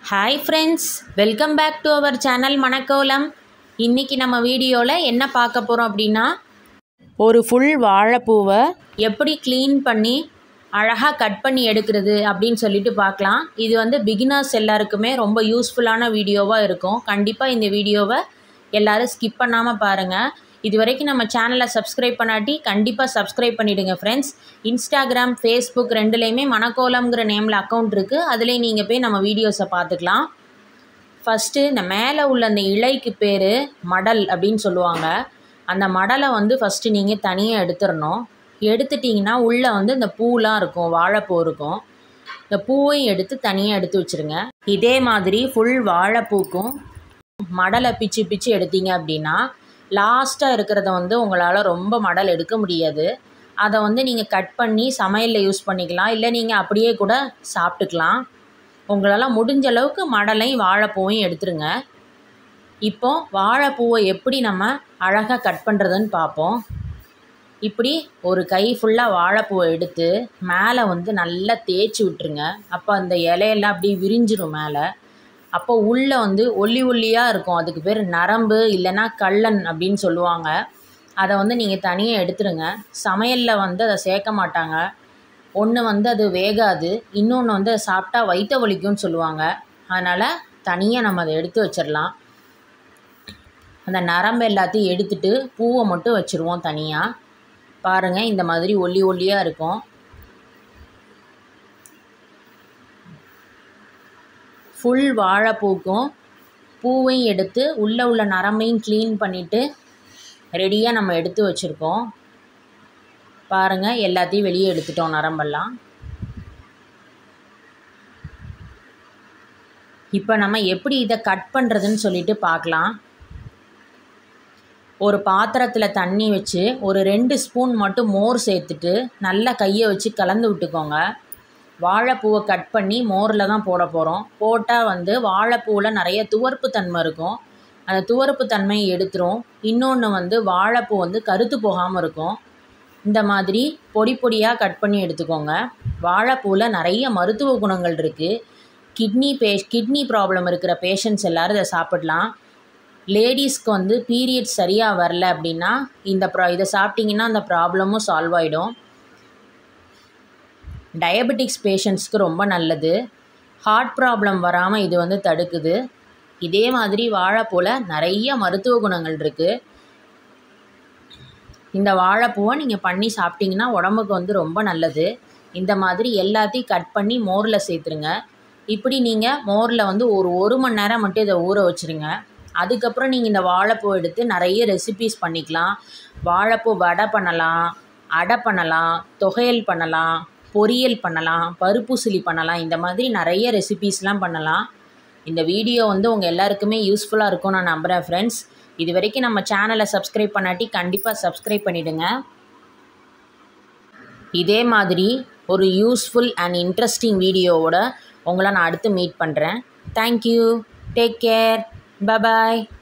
hi friends welcome back to our channel மணக்கோலம் இன்றைக்கி நம்ம வீடியோவில் என்ன பார்க்க போகிறோம் அப்படின்னா ஒரு ஃபுல் வாழைப்பூவை எப்படி க்ளீன் பண்ணி அழகாக கட் பண்ணி எடுக்கிறது அப்படின்னு சொல்லிட்டு பார்க்கலாம் இது வந்து பிகினர்ஸ் எல்லாருக்குமே ரொம்ப யூஸ்ஃபுல்லான வீடியோவாக இருக்கும் கண்டிப்பாக இந்த வீடியோவை எல்லோரும் ஸ்கிப் பண்ணாமல் பாருங்கள் இது வரைக்கும் நம்ம சேனலை சப்ஸ்கிரைப் பண்ணாட்டி கண்டிப்பாக சப்ஸ்கிரைப் பண்ணிவிடுங்க ஃப்ரெண்ட்ஸ் இன்ஸ்டாகிராம் ஃபேஸ்புக் ரெண்டுலேயுமே மணக்கோலம்ங்கிற நேமில் அக்கௌண்ட் இருக்குது அதுலேயும் நீங்கள் போய் நம்ம வீடியோஸை பார்த்துக்கலாம் ஃபஸ்ட்டு இந்த மேலே உள்ள அந்த இலைக்கு பேர் மடல் அப்படின்னு சொல்லுவாங்க அந்த மடலை வந்து ஃபஸ்ட்டு நீங்கள் தனியாக எடுத்துடணும் எடுத்துட்டிங்கன்னா உள்ளே வந்து இந்த பூலாம் இருக்கும் வாழைப்பூ இருக்கும் இந்த பூவையும் எடுத்து தனியாக எடுத்து வச்சுருங்க இதே மாதிரி ஃபுல் வாழைப்பூக்கும் மடலை பிச்சு பிச்சு எடுத்தீங்க அப்படின்னா லாஸ்ட்டாக இருக்கிறத வந்து உங்களால் ரொம்ப மடல் எடுக்க முடியாது அதை வந்து நீங்கள் கட் பண்ணி சமையலில் யூஸ் பண்ணிக்கலாம் இல்லை நீங்கள் அப்படியே கூட சாப்பிட்டுக்கலாம் உங்களால் முடிஞ்ச அளவுக்கு மடலையும் வாழைப்பூவையும் எடுத்துருங்க இப்போ வாழைப்பூவை எப்படி நம்ம அழகாக கட் பண்ணுறதுன்னு பார்ப்போம் இப்படி ஒரு கை ஃபுல்லாக வாழைப்பூவை எடுத்து மேலே வந்து நல்லா தேய்ச்சி விட்டுருங்க அப்போ அந்த இலையெல்லாம் அப்படியே விரிஞ்சிரும் மேலே அப்போ உள்ளே வந்து ஒல்லி ஒல்லியாக இருக்கும் அதுக்கு பேர் நரம்பு இல்லைன்னா கள்ளன் அப்படின்னு சொல்லுவாங்க அதை வந்து நீங்கள் தனியாக எடுத்துருங்க சமையலில் வந்து அதை சேர்க்க மாட்டாங்க ஒன்று வந்து அது வேகாது இன்னொன்று வந்து அதை சாப்பிட்டா வயிற்ற வலிக்கும்னு சொல்லுவாங்க அதனால் தனியாக நம்ம அதை எடுத்து வச்சிடலாம் அந்த நரம்பு எல்லாத்தையும் எடுத்துட்டு பூவை மட்டும் வச்சுருவோம் தனியாக பாருங்கள் இந்த மாதிரி ஒல்லி ஒல்லியாக இருக்கும் ஃபுல் வாழைப்பூக்கும் பூவையும் எடுத்து உள்ளே உள்ள நரம்பையும் க்ளீன் பண்ணிவிட்டு ரெடியாக நம்ம எடுத்து வச்சுருக்கோம் பாருங்கள் எல்லாத்தையும் வெளியே எடுத்துட்டோம் நரம்பெல்லாம் இப்போ நம்ம எப்படி இதை கட் பண்ணுறதுன்னு சொல்லிட்டு பார்க்கலாம் ஒரு பாத்திரத்தில் தண்ணி வச்சு ஒரு ரெண்டு ஸ்பூன் மட்டும் மோர் சேர்த்துட்டு நல்லா கையை வச்சு கலந்து விட்டுக்கோங்க வாழைப்பூவை கட் பண்ணி மோரில் தான் போட போகிறோம் போட்டால் வந்து வாழைப்பூவில் நிறைய துவர்ப்பு தன்மை இருக்கும் அந்த துவர்ப்பு தன்மையை எடுத்துரும் இன்னொன்று வந்து வாழைப்பூ வந்து கருத்து போகாமல் இருக்கும் இந்த மாதிரி பொடி பொடியாக கட் பண்ணி எடுத்துக்கோங்க வாழைப்பூவில் நிறைய மருத்துவ குணங்கள் இருக்குது கிட்னி பே கிட்னி ப்ராப்ளம் இருக்கிற பேஷண்ட்ஸ் எல்லோரும் இதை சாப்பிடலாம் லேடிஸ்க்கு வந்து பீரியட்ஸ் சரியாக வரல அப்படின்னா இந்த ப்ரா இதை சாப்பிட்டிங்கன்னா அந்த ப்ராப்ளமும் சால்வ் ஆகிடும் டயபெட்டிக்ஸ் பேஷண்ட்ஸ்க்கு ரொம்ப நல்லது ஹார்ட் ப்ராப்ளம் வராமல் இது வந்து தடுக்குது இதே மாதிரி வாழைப்பூவில் நிறைய மருத்துவ குணங்கள் இருக்குது இந்த வாழைப்பூவை நீங்கள் பண்ணி சாப்பிட்டிங்கன்னா உடம்புக்கு வந்து ரொம்ப நல்லது இந்த மாதிரி எல்லாத்தையும் கட் பண்ணி மோரில் சேர்த்துருங்க இப்படி நீங்கள் மோரில் வந்து ஒரு ஒரு மணி நேரம் மட்டும் இதை ஊற வச்சுருங்க அதுக்கப்புறம் நீங்கள் இந்த வாழைப்பூ எடுத்து நிறைய ரெசிபீஸ் பண்ணிக்கலாம் வாழைப்பூ வடை பண்ணலாம் அடை பண்ணலாம் தொகையல் பண்ணலாம் பொரியல் பண்ணலாம் பருப்புசிலி பண்ணலாம் இந்த மாதிரி நிறைய ரெசிபீஸ்லாம் பண்ணலாம் இந்த வீடியோ வந்து உங்கள் எல்லாருக்குமே யூஸ்ஃபுல்லாக இருக்கும் நான் நம்புகிறேன் ஃப்ரெண்ட்ஸ் இது வரைக்கும் நம்ம சேனலை சப்ஸ்கிரைப் பண்ணாட்டி கண்டிப்பாக சப்ஸ்கிரைப் பண்ணிவிடுங்க இதே மாதிரி ஒரு யூஸ்ஃபுல் அண்ட் இன்ட்ரெஸ்டிங் வீடியோவோட உங்களை நான் அடுத்து மீட் பண்ணுறேன் தேங்க்யூ டேக் கேர் பபாய்